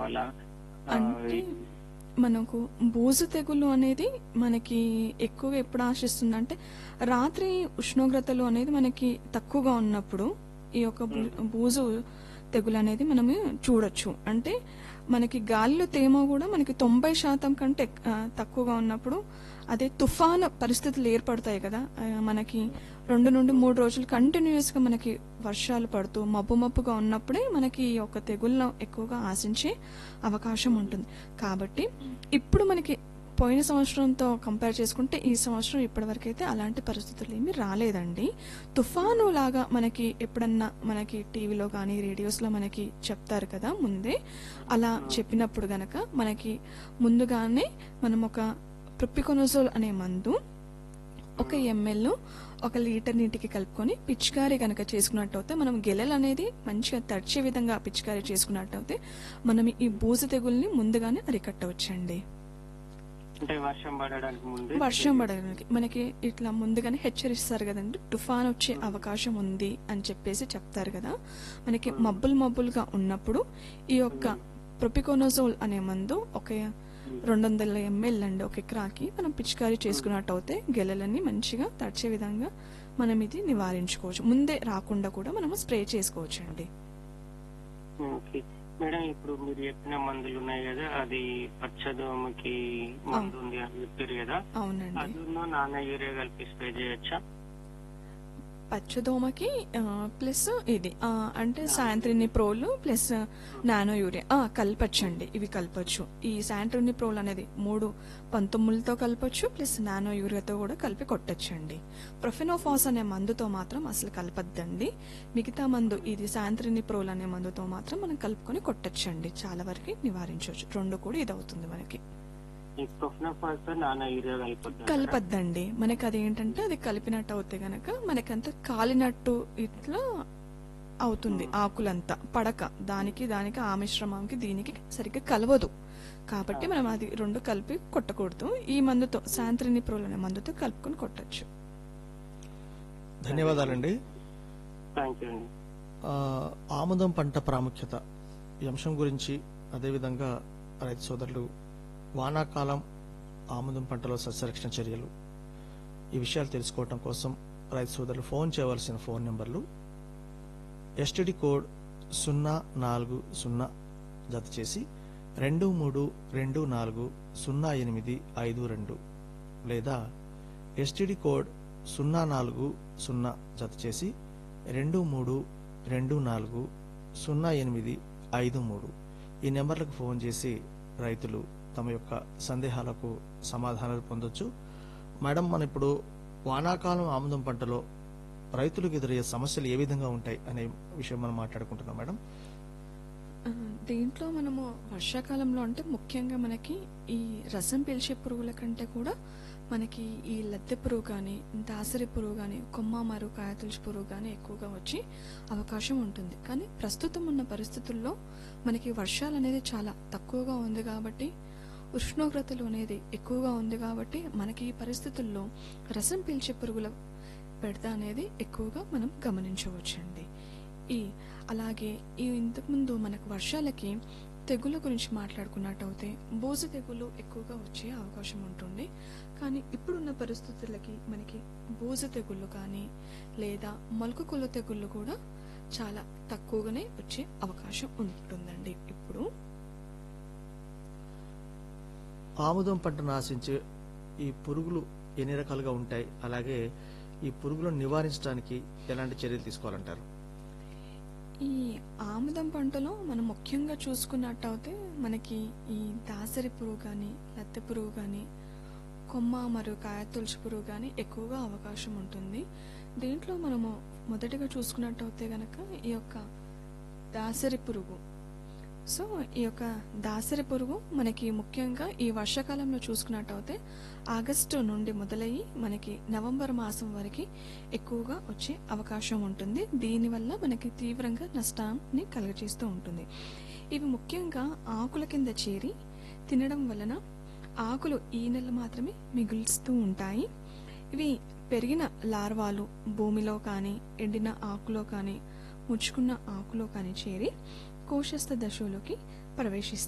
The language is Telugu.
రావాలా ఆ, అంటే మనకు బూజు తెగులు అనేది మనకి ఎక్కువగా ఎప్పుడు ఆశిస్తుందంటే రాత్రి ఉష్ణోగ్రతలు అనేది మనకి తక్కువగా ఉన్నప్పుడు ఈ యొక్క బూ- బూజు తెగులు అనేది మనము చూడొచ్చు అంటే మనకి గాలిలో తేమ కూడా మనకి తొంభై శాతం కంటే ఎక్- ఆ, తక్కువగా ఉన్నప్పుడు అదే తుఫాను పరిస్థితులు ఏర్పడతాయి కదా ఆ, మనకి రెండు నుండి మూడు రోజులు కంటిన్యూస్ గా మనకి వర్షాలు పడుతూ మబ్బు మబ్బుగా ఉన్నప్పుడే మనకి ఈ యొక్క తెగుళ్ళను ఎక్కువగా ఆశించే అవకాశం ఉంటుంది కాబట్టి ఇప్పుడు మనకి పోయిన సంవత్సరంతో కంపేర్ చేసుకుంటే ఈ సంవత్సరం ఇప్పటివరకైతే అలాంటి పరిస్థితులు ఏమీ రాలేదండి తుఫాను లాగా మనకి ఎప్పుడన్నా మనకి టీవీలో కానీ రేడియోస్లో మనకి చెప్తారు కదా ముందే అలా చెప్పినప్పుడు గనక మనకి ముందుగానే మనం ఒక ప్రొపికొనోజోల్ అనే మందు ఒక ఎంఎల్ ఒక లీటర్ నీటికి కలుపుకొని పిచికారీ కనుక చేసుకున్నట్టయితే మనం గెలలు అనేది మంచిగా తడిచే విధంగా పిచికారీ చేసుకున్నట్టయితే మనం ఈ బూజు తెగుల్ని ముందుగానే అరికట్టవచ్చండి అంటే వర్షం పడడానికి ముందే వర్షం పడడానికి మనకి ఇట్లా ముందుగానే హెచ్చరిస్తారు కదండి తుఫాన్ వచ్చే అవకాశం ఉంది అని చెప్పేసి చెప్తారు కదా మనకి మబ్బులు మబ్బులుగా ఉన్నప్పుడు ఈ యొక్క ప్రొపికోనోజోల్ అనే మందు ఒక రెండు వందల ఎంఎల్ అండి ఒక ఎకరాకి మనం పిచికారీ చేసుకున్నట్టు అయితే గెలలన్నీ మంచిగా తడిచే విధంగా మనం ఇది నివారించుకోవచ్చు ముందే రాకుండా కూడా మనం స్ప్రే చేసుకోవచ్చు అండి ఓకే మేడం ఇప్పుడు మీరు చెప్పిన మందులు ఉన్నాయి కదా అది పచ్చదోమకి మందు ఉంది అని చెప్పారు కదా అవునండి అదున్నో నాన్న యూరియా కలిపి స్ప్రే చేయొచ్చా పచ్చదోమకి ఆ, ప్లస్ ఇది ఆ, అంటే సాయంత్రిని ప్రోలు ప్లస్ నానో యూరియా ఆ, కలపచ్చండి ఇవి కలపచ్చు ఈ సాయంత్రిని ప్రోల్ అనేది మూడు పంతొమ్మిదితో కలపచ్చు ప్లస్ నానో యూరియాతో కూడా కలిపి కొట్టచ్చండి ప్రొఫెనోఫాస్ అనే మందుతో మాత్రం అసలు కలపద్దండి మిగతా మందు ఇది సాయంత్రిని ప్రోల్ అనే మందుతో మాత్రం మనం కలుపుకొని కొట్టచ్చండి చాలా వరకు నివారించవచ్చు రెండు కూడా ఇది అవుతుంది మనకి ఈ ప్రొఫెనోఫాస్ తో నాన్న యూరియా కలిపొద్దు కలపద్దండి మనకి అది ఏంటంటే అది కలిపినట్టు అవుతే గనక మనకంత కాలినట్టు ఇట్లా అవుతుంది ఆకులంతా పడక దానికి దానికి ఆ మిశ్రమంకి దీనికి సరిగ్గా కలవదు కాబట్టి మనం అది రెండు కలిపి కొట్టకూడదు ఈ మందుతో శాంత్రిని ప్రోల్ అనే మందుతో కలుపుకొని కొట్టచ్చు ధన్యవాదాలండి థ్యాంక్ యూ అండి ఆ, ఆముదం పంట ప్రాముఖ్యత ఈ అంశం గురించి అదేవిధంగా రైతు సోదరులు వానాకాలం ఆముదం పంటలో సస్యరక్షణ చర్యలు ఈ విషయాలు తెలుసుకోవటం కోసం రైతు సోదరులు ఫోన్ చేయవలసిన ఫోన్ నెంబర్లు ఎస్టిడి కోడ్ సున్నా నాలుగు సున్నా జత చేసి రెండు మూడు రెండు నాలుగు సున్నా ఎనిమిది ఐదు రెండు లేదా ఎస్టిడి కోడ్ సున్నా నాలుగు సున్నా జత చేసి రెండు మూడు రెండు నాలుగు సున్నా ఎనిమిది ఐదు మూడు ఈ నెంబర్లకు ఫోన్ చేసి రైతులు తమ యొక్క సందేహాలకు సమాధానాలు పొందొచ్చు మేడం మన ఇప్పుడు వానాకాలం ఆముదం పంటలో రైతులకు ఎదురయ్యే సమస్యలు ఏ విధంగా ఉంటాయి అనే విషయం మనం మాట్లాడుకుంటున్నాం మేడం ఆ, దీంట్లో మనము వర్షాకాలంలో అంటే ముఖ్యంగా మనకి ఈ రసం పీల్చే పురుగుల కంటే కూడా మనకి ఈ లద్దె పురుగు కానీ దాసరి పురుగు కానీ కొమ్మ మరు కాయతులుచు పురుగు కానీ ఎక్కువగా వచ్చి అవకాశం ఉంటుంది కానీ ప్రస్తుతం ఉన్న పరిస్థితుల్లో మనకి వర్షాలు అనేది చాలా తక్కువగా ఉంది కాబట్టి ఉష్ణోగ్రతలు అనేది ఎక్కువగా ఉంది కాబట్టి మనకి ఈ పరిస్థితుల్లో రసం పీల్చే పురుగుల పెడత అనేది ఎక్కువగా మనం గమనించవచ్చండి ఈ అలాగే ఈ ఇంతకుముందు మనకు వర్షాలకి తెగుళ్ళ గురించి మాట్లాడుకున్నట్టయితే బోజు తెగులు ఎక్కువగా వచ్చే అవకాశం ఉంటుంది కానీ ఇప్పుడున్న పరిస్థితులకి మనకి బోజు తెగుళ్ళు కానీ లేదా మొలక కుల తెగుళ్ళు కూడా చాలా తక్కువగానే వచ్చే అవకాశం ఉంటుందండి ఇప్పుడు ఆముదం పంటను ఆశించే ఈ పురుగులు ఎన్ని రకాలుగా ఉంటాయి అలాగే ఈ పురుగులను నివారించడానికి ఎలాంటి చర్యలు తీసుకోవాలంటారు ఈ ఆముదం పంటలో మనం ముఖ్యంగా చూసుకున్నట్టయితే మనకి ఈ దాసరి పురుగు కానీ లత్తె పురుగు కానీ కొమ్మ మరియు కాయ తులసి పురుగు కానీ ఎక్కువగా అవకాశం ఉంటుంది దీంట్లో మనము మొదటిగా చూసుకున్నట్టయితే గనక ఈ యొక్క దాసరి పురుగు సో ఈ యొక్క దాసరి పురుగు మనకి ముఖ్యంగా ఈ వర్షాకాలంలో చూసుకున్నట్టయితే ఆగస్టు నుండి మొదలయ్యి మనకి నవంబర్ మాసం వరకు ఎక్కువగా వచ్చే అవకాశం ఉంటుంది దీనివల్ల మనకి తీవ్రంగా నష్టాన్ని కలుగజేస్తూ ఉంటుంది ఇవి ముఖ్యంగా ఆకుల కింద చేరి తినడం వలన ఆకులు ఈ నెల మాత్రమే మిగులుస్తూ ఉంటాయి ఇవి పెరిగిన లార్వాలు భూమిలో కానీ ఎండిన ఆకులో కానీ ముచ్చుకున్న ఆకులో కానీ చేరి కోశస్థ దశలోకి ప్రవేశిస్తాయి